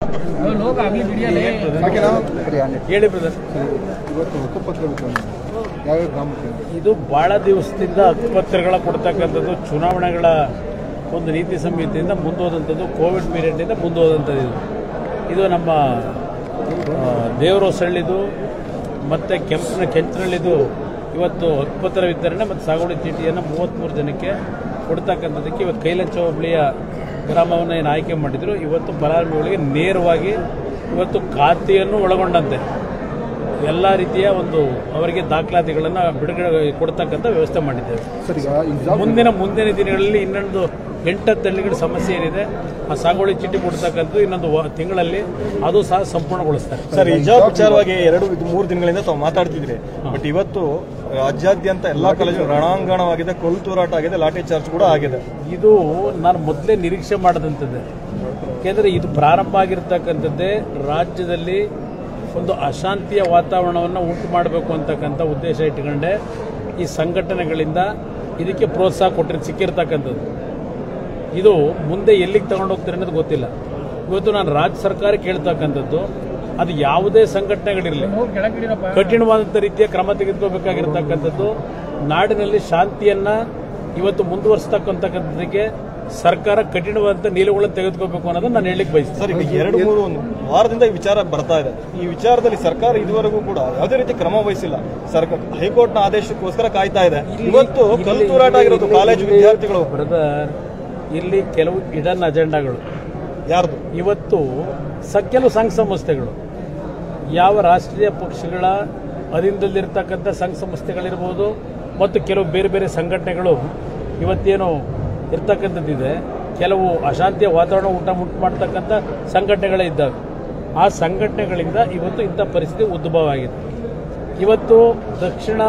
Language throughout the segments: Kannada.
लोग अभी वीडियो ले ಹೇಳಿ ಬ್ರದರ್ ಇವತ್ತು ಹಕ್ಕುಪತ್ರ ವಿತರಣೆ ಯಾವ್ಯಾವ ಗ್ರಾಮಕ್ಕೆ ಇದು ಬಹಳ ದಿವಸದಿಂದ ಹಕ್ಕುಪತ್ರಗಳ ಕೊಡ್ತಕ್ಕಂಥದ್ದು ಚುನಾವಣೆಗಳ ಒಂದು ನೀತಿ ಸಂಹಿತೆಯಿಂದ ಮುಂದೋದಂಥದ್ದು ಕೋವಿಡ್ ಪೀರಿಯಡ್ನಿಂದ ಮುಂದೋದಂಥದ್ದು ಇದು ಇದು ನಮ್ಮ ಆ, ದೇವರೊಸಳ್ಳಿದು ಮತ್ತು ಕೆಂಪನ ಕೆಂಚನಹಳ್ಳಿದು ಇವತ್ತು ಹಕ್ಕುಪತ್ರ ವಿತರಣೆ ಮತ್ತು ಸಾಗುವಳಿ ಚೀಟಿಯನ್ನು ಮೂವತ್ತ್ಮೂರು ಜನಕ್ಕೆ ಕೊಡ್ತಕ್ಕಂಥದ್ದಕ್ಕೆ ಇವತ್ತು ಕೈಲಂಚ ಹೋಬಳಿಯ ಗ್ರಾಮವನ್ನು ಏನು ಆಯ್ಕೆ ಮಾಡಿದ್ರು ಇವತ್ತು ಫಲಾನುಭವಿಗಳಿಗೆ ನೇರವಾಗಿ ಇವತ್ತು ಖಾತೆಯನ್ನು ಒಳಗೊಂಡಂತೆ ಎಲ್ಲ ರೀತಿಯ ಒಂದು ಅವರಿಗೆ ದಾಖಲಾತಿಗಳನ್ನು ಬಿಡುಗಡೆ ಕೊಡ್ತಕ್ಕಂಥ ವ್ಯವಸ್ಥೆ ಮಾಡಿದ್ದೇವೆ ಸರ್ ಈಗ ಎಕ್ಸಾಮ್ ಮುಂದಿನ ಮುಂದಿನ ದಿನಗಳಲ್ಲಿ ಇನ್ನೊಂದು ಎಂಟತ್ತು ಹಳ್ಳಿಗಳ ಸಮಸ್ಯೆ ಏನಿದೆ ಆ ಸಾಗುವಳಿ ಚೀಟಿ ಕೊಡ್ತಕ್ಕಂಥದ್ದು ಇನ್ನೊಂದು ವ- ತಿಂಗಳಲ್ಲಿ ಅದು ಸಹ ಸಂಪೂರ್ಣಗೊಳಿಸ್ತಾರೆ ಸರ್ ಹಿಜಾಬ್ ವಿಚಾರವಾಗಿ ಎರಡು ಇದು ಮೂರು ದಿನಗಳಿಂದ ತಾವು ಮಾತಾಡ್ತಿದ್ರಿ ಬಟ್ ಇವತ್ತು ರಾಜ್ಯಾದ್ಯಂತ ಎಲ್ಲಾ ಕಾಲೇಜು ರಣಾಂಗಣವಾಗಿದೆ ಕೊಲ್ ತೂರಾಟ ಆಗಿದೆ ಲಾಠಿ ಚಾರ್ಜ್ ಕೂಡ ಆಗಿದೆ ಇದು ನಾನು ಮೊದಲೇ ನಿರೀಕ್ಷೆ ಮಾಡದಂಥದ್ದೇ ಯಾಕೆಂದರೆ ಇದು ಪ್ರಾರಂಭ ಆಗಿರ್ತಕ್ಕಂಥದ್ದೇ ರಾಜ್ಯದಲ್ಲಿ ಒಂದು ಅಶಾಂತಿಯ ವಾತಾವರಣವನ್ನು ಉಂಟು ಮಾಡಬೇಕು ಅಂತಕ್ಕಂಥ ಉದ್ದೇಶ ಇಟ್ಕೊಂಡೆ ಈ ಸಂಘಟನೆಗಳಿಂದ ಇದಕ್ಕೆ ಪ್ರೋತ್ಸಾಹ ಕೊಟ್ಟಿರ್ ಸಿಕ್ಕಿರ್ತಕ್ಕಂಥದ್ದು ಇದು ಮುಂದೆ ಎಲ್ಲಿಗೆ ತಗೊಂಡು ಹೋಗ್ತಾರೆ ಅನ್ನೋದು ಗೊತ್ತಿಲ್ಲ ಇವತ್ತು ನಾನು ರಾಜ್ಯ ಸರ್ಕಾರ ಕೇಳ್ತಕ್ಕಂಥದ್ದು ಅದು ಯಾವುದೇ ಸಂಘಟನೆಗಳಿರಲಿ ಕಠಿಣವಾದಂಥ ರೀತಿಯ ಕ್ರಮ ತೆಗೆದುಕೋಬೇಕಾಗಿರ್ತಕ್ಕಂಥದ್ದು ನಾಡಿನಲ್ಲಿ ಶಾಂತಿಯನ್ನ ಇವತ್ತು ಮುಂದುವರಿಸ್ತಕ್ಕಂಥದ್ದಕ್ಕೆ ಸರ್ಕಾರ ಕಠಿಣವಾದಂಥ ನಿಲುವುಗಳನ್ನು ತೆಗೆದುಕೋಬೇಕು ಅನ್ನೋದನ್ನ ನಾನು ಹೇಳಲಿಕ್ಕೆ ಬಯಸ್ತೀನಿ ಸರ್ ಈಗ ಎರಡು ಮೂರು ಒಂದು ವಾರದಿಂದ ಈ ವಿಚಾರ ಬರ್ತಾ ಇದೆ ಈ ವಿಚಾರದಲ್ಲಿ ಸರ್ಕಾರ ಇದುವರೆಗೂ ಕೂಡ ಯಾವುದೇ ರೀತಿ ಕ್ರಮ ವಹಿಸಿಲ್ಲ ಸರ್ಕಾರ ಹೈಕೋರ್ಟ್ನ ಆದೇಶಕ್ಕೋಸ್ಕರ ಕಾಯ್ತಾ ಇದೆ ಇವತ್ತು ಕಲ್ ತೂರಾಟ ಆಗಿರೋದು ಕಾಲೇಜು ವಿದ್ಯಾರ್ಥಿಗಳು ಬ್ರದರ್ ಇಲ್ಲಿ ಕೆಲವು ಇಡನ್ ಅಜೆಂಡಾಗಳು ಯಾರ್ದು ಇವತ್ತು ಸ ಕೆಲವು ಸಂಘ ಸಂಸ್ಥೆಗಳು ಯಾವ ರಾಷ್ಟ್ರೀಯ ಪಕ್ಷಗಳ ಅಧೀನದಲ್ಲಿರ್ತಕ್ಕಂಥ ಸಂಘ ಸಂಸ್ಥೆಗಳಿರ್ಬೋದು ಮತ್ತು ಕೆಲವು ಬೇರೆ ಬೇರೆ ಸಂಘಟನೆಗಳು ಇವತ್ತೇನು ಇರ್ತಕ್ಕಂಥದ್ದಿದೆ ಕೆಲವು ಅಶಾಂತಿಯ ವಾತಾವರಣ ಊಟ ಉಂಟು ಮಾಡ್ತಕ್ಕಂಥ ಸಂಘಟನೆಗಳೇ ಇದ್ದಾವೆ ಆ ಸಂಘಟನೆಗಳಿಂದ ಇವತ್ತು ಇಂಥ ಪರಿಸ್ಥಿತಿ ಉದ್ಭವ ಆಗಿದೆ ಇವತ್ತು ದಕ್ಷಿಣ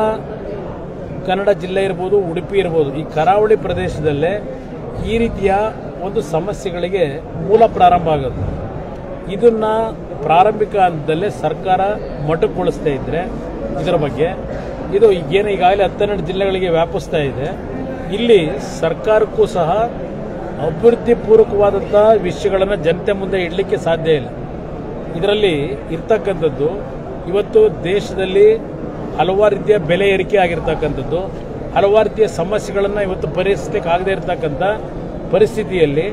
ಕನ್ನಡ ಜಿಲ್ಲೆ ಇರ್ಬೋದು ಉಡುಪಿ ಇರ್ಬೋದು ಈ ಕರಾವಳಿ ಪ್ರದೇಶದಲ್ಲೇ ಈ ರೀತಿಯ ಒಂದು ಸಮಸ್ಯೆಗಳಿಗೆ ಮೂಲ ಪ್ರಾರಂಭ ಆಗೋದು ಇದನ್ನ ಪ್ರಾರಂಭಿಕ ಹಂತದಲ್ಲೇ ಸರ್ಕಾರ ಮೊಟಕುಗೊಳಿಸ್ತಾ ಇದ್ರೆ ಇದರ ಬಗ್ಗೆ ಇದು ಈಗೇನು ಈಗಾಗಲೇ ಹತ್ತೆರಡು ಜಿಲ್ಲೆಗಳಿಗೆ ವ್ಯಾಪಿಸ್ತಾ ಇದೆ ಇಲ್ಲಿ ಸರ್ಕಾರಕ್ಕೂ ಸಹ ಅಭಿವೃದ್ಧಿ ಪೂರ್ವಕವಾದಂಥ ವಿಷಯಗಳನ್ನು ಜನತೆ ಮುಂದೆ ಇಡಲಿಕ್ಕೆ ಸಾಧ್ಯ ಇಲ್ಲ ಇದರಲ್ಲಿ ಇರ್ತಕ್ಕಂಥದ್ದು ಇವತ್ತು ದೇಶದಲ್ಲಿ ಹಲವಾರು ರೀತಿಯ ಬೆಲೆ ಏರಿಕೆ ಆಗಿರ್ತಕ್ಕಂಥದ್ದು ಹಲವಾರು ರೀತಿಯ ಸಮಸ್ಯೆಗಳನ್ನು ಇವತ್ತು ಪರಿಹರಿಸಲಿಕ್ಕೆ ಆಗದೇ ಇರತಕ್ಕಂಥ ಪರಿಸ್ಥಿತಿಯಲ್ಲಿ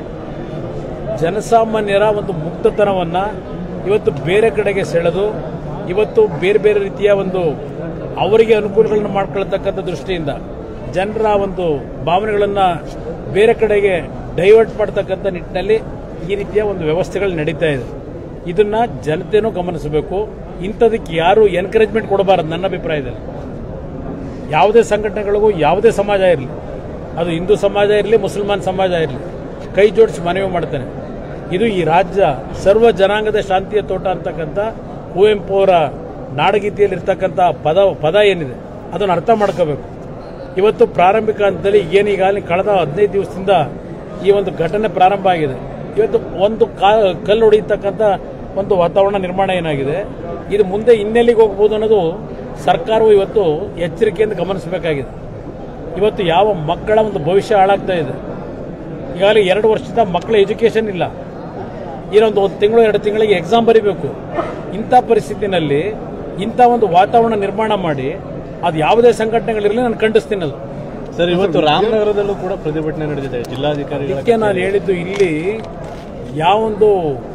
ಜನಸಾಮಾನ್ಯರ ಒಂದು ಮುಕ್ತತನವನ್ನು ಇವತ್ತು ಬೇರೆ ಕಡೆಗೆ ಸೆಳೆದು ಇವತ್ತು ಬೇರೆ ಬೇರೆ ರೀತಿಯ ಒಂದು ಅವರಿಗೆ ಅನುಕೂಲಗಳನ್ನು ಮಾಡ್ಕೊಳ್ತಕ್ಕಂಥ ದೃಷ್ಟಿಯಿಂದ ಜನರ ಒಂದು ಭಾವನೆಗಳನ್ನು ಬೇರೆ ಕಡೆಗೆ ಡೈವರ್ಟ್ ಮಾಡ್ತಕ್ಕಂಥ ನಿಟ್ಟಿನಲ್ಲಿ ಈ ರೀತಿಯ ಒಂದು ವ್ಯವಸ್ಥೆಗಳು ನಡೀತಾ ಇದೆ ಇದನ್ನ ಜನತೆನೂ ಗಮನಿಸಬೇಕು ಇಂಥದಕ್ಕೆ ಯಾರು ಎನ್ಕರೇಜ್ಮೆಂಟ್ ಕೊಡಬಾರದು ನನ್ನ ಅಭಿಪ್ರಾಯದಲ್ಲಿ ಯಾವುದೇ ಸಂಘಟನೆಗಳಿಗೂ ಯಾವುದೇ ಸಮಾಜ ಇರಲಿ ಅದು ಹಿಂದೂ ಸಮಾಜ ಇರಲಿ ಮುಸಲ್ಮಾನ್ ಸಮಾಜ ಇರಲಿ ಕೈ ಜೋಡಿಸಿ ಮನವಿ ಮಾಡ್ತಾನೆ ಇದು ಈ ರಾಜ್ಯ ಸರ್ವ ಜನಾಂಗದ ಶಾಂತಿಯ ತೋಟ ಅಂತಕ್ಕಂಥ ಕುವೆಂಪು ಅವರ ನಾಡಗೀತೆಯಲ್ಲಿರ್ತಕ್ಕಂಥ ಪದ ಪದ ಏನಿದೆ ಅದನ್ನು ಅರ್ಥ ಮಾಡ್ಕೋಬೇಕು ಇವತ್ತು ಪ್ರಾರಂಭಿಕ ಹಂತದಲ್ಲಿ ಏನು ಈಗಾಗಲೇ ಕಳೆದ ಹದಿನೈದು ದಿವಸದಿಂದ ಈ ಒಂದು ಘಟನೆ ಪ್ರಾರಂಭ ಆಗಿದೆ ಇವತ್ತು ಒಂದು ಕಾ ಕಲ್ಲು ಹೊಡೆಯತಕ್ಕಂಥ ಒಂದು ವಾತಾವರಣ ನಿರ್ಮಾಣ ಏನಾಗಿದೆ ಇದು ಮುಂದೆ ಇನ್ನೆಲ್ಲಿಗೆ ಹೋಗ್ಬೋದು ಅನ್ನೋದು ಸರ್ಕಾರವು ಇವತ್ತು ಎಚ್ಚರಿಕೆಯಿಂದ ಗಮನಿಸಬೇಕಾಗಿದೆ ಇವತ್ತು ಯಾವ ಮಕ್ಕಳ ಒಂದು ಭವಿಷ್ಯ ಹಾಳಾಗ್ತಾ ಇದೆ ಈಗಾಗಲೇ ಎರಡು ವರ್ಷದ ಮಕ್ಕಳ ಎಜುಕೇಷನ್ ಇಲ್ಲ ಇನ್ನೊಂದು ಒಂದು ತಿಂಗಳು ಎರಡು ತಿಂಗಳಿಗೆ ಎಕ್ಸಾಮ್ ಬರೀಬೇಕು ಇಂಥ ಪರಿಸ್ಥಿತಿನಲ್ಲಿ ಇಂಥ ಒಂದು ವಾತಾವರಣ ನಿರ್ಮಾಣ ಮಾಡಿ ಅದು ಯಾವುದೇ ಸಂಘಟನೆಗಳಿರಲಿ ನಾನು ಖಂಡಿಸ್ತೀನಿ ಅದು ಸರ್ ಇವತ್ತು ರಾಮನಗರದಲ್ಲೂ ಕೂಡ ಪ್ರತಿಭಟನೆ ನಡೆದಿದೆ ಜಿಲ್ಲಾಧಿಕಾರಿಗಳ ಇದಕ್ಕೆ ನಾನು ಹೇಳಿದ್ದು ಇಲ್ಲಿ ಯಾವೊಂದು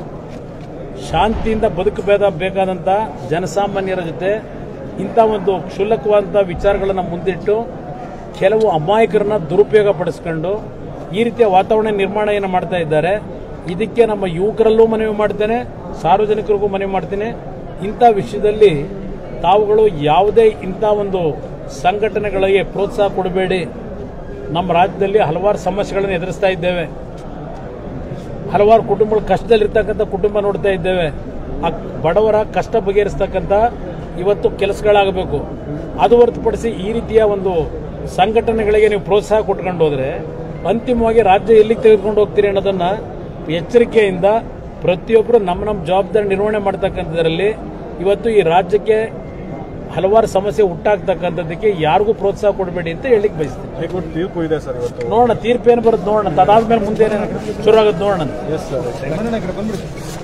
ಶಾಂತಿಯಿಂದ ಬದುಕಬೇಕ ಬೇಕಾದಂಥ ಜನಸಾಮಾನ್ಯರ ಜೊತೆ ಇಂಥ ಒಂದು ಕ್ಷುಲ್ಲಕವಾದಂಥ ವಿಚಾರಗಳನ್ನು ಮುಂದಿಟ್ಟು ಕೆಲವು ಅಮಾಯಕರನ್ನ ದುರುಪಯೋಗ ಪಡಿಸ್ಕೊಂಡು ಈ ರೀತಿಯ ವಾತಾವರಣ ನಿರ್ಮಾಣ ಏನು ಮಾಡ್ತಾ ಇದ್ದಾರೆ ಇದಕ್ಕೆ ನಮ್ಮ ಯುವಕರಲ್ಲೂ ಮನವಿ ಮಾಡ್ತೇನೆ ಸಾರ್ವಜನಿಕರಿಗೂ ಮನವಿ ಮಾಡ್ತೇನೆ ಇಂಥ ವಿಷಯದಲ್ಲಿ ತಾವುಗಳು ಯಾವುದೇ ಇಂಥ ಒಂದು ಸಂಘಟನೆಗಳಿಗೆ ಪ್ರೋತ್ಸಾಹ ಕೊಡಬೇಡಿ ನಮ್ಮ ರಾಜ್ಯದಲ್ಲಿ ಹಲವಾರು ಸಮಸ್ಯೆಗಳನ್ನು ಎದುರಿಸ್ತಾ ಇದ್ದೇವೆ ಹಲವಾರು ಕುಟುಂಬಗಳು ಕಷ್ಟದಲ್ಲಿರ್ತಕ್ಕಂಥ ಕುಟುಂಬ ನೋಡ್ತಾ ಇದ್ದೇವೆ ಆ ಬಡವರ ಕಷ್ಟ ಬಗೆಹರಿಸ್ತಕ್ಕಂಥ ಇವತ್ತು ಕೆಲಸಗಳಾಗಬೇಕು ಅದು ಹೊರತುಪಡಿಸಿ ಈ ರೀತಿಯ ಒಂದು ಸಂಘಟನೆಗಳಿಗೆ ನೀವು ಪ್ರೋತ್ಸಾಹ ಕೊಟ್ಕೊಂಡು ಹೋದ್ರೆ ಅಂತಿಮವಾಗಿ ರಾಜ್ಯ ಎಲ್ಲಿಗೆ ತೆಗೆದುಕೊಂಡು ಹೋಗ್ತೀರಿ ಅನ್ನೋದನ್ನ ಎಚ್ಚರಿಕೆಯಿಂದ ಪ್ರತಿಯೊಬ್ಬರು ನಮ್ಮ ನಮ್ಮ ಜವಾಬ್ದಾರಿ ನಿರ್ವಹಣೆ ಮಾಡ್ತಕ್ಕಂಥದ್ರಲ್ಲಿ ಇವತ್ತು ಈ ರಾಜ್ಯಕ್ಕೆ ಹಲವಾರು ಸಮಸ್ಯೆ ಹುಟ್ಟಾಗ್ತಕ್ಕಂಥದ್ದಕ್ಕೆ ಯಾರಿಗೂ ಪ್ರೋತ್ಸಾಹ ಕೊಡಬೇಡಿ ಅಂತ ಹೇಳಿಕ್ ಬಯಸ್ತೀನಿ ಹೈಕೋರ್ಟ್ ತೀರ್ಪು ಇದೆ ಸರ್ ಇವತ್ತು ನೋಡೋಣ ತೀರ್ಪೇನು ಬರುತ್ತೆ ನೋಡೋಣ ಅದಾದ್ಮೇಲೆ ಮುಂದೆ ಏನೇನು ಶುರು ಆಗುತ್ತೆ ನೋಡೋಣ ಎಸ್ ಸರ್ ಬಂದ್ಬಿಡಿ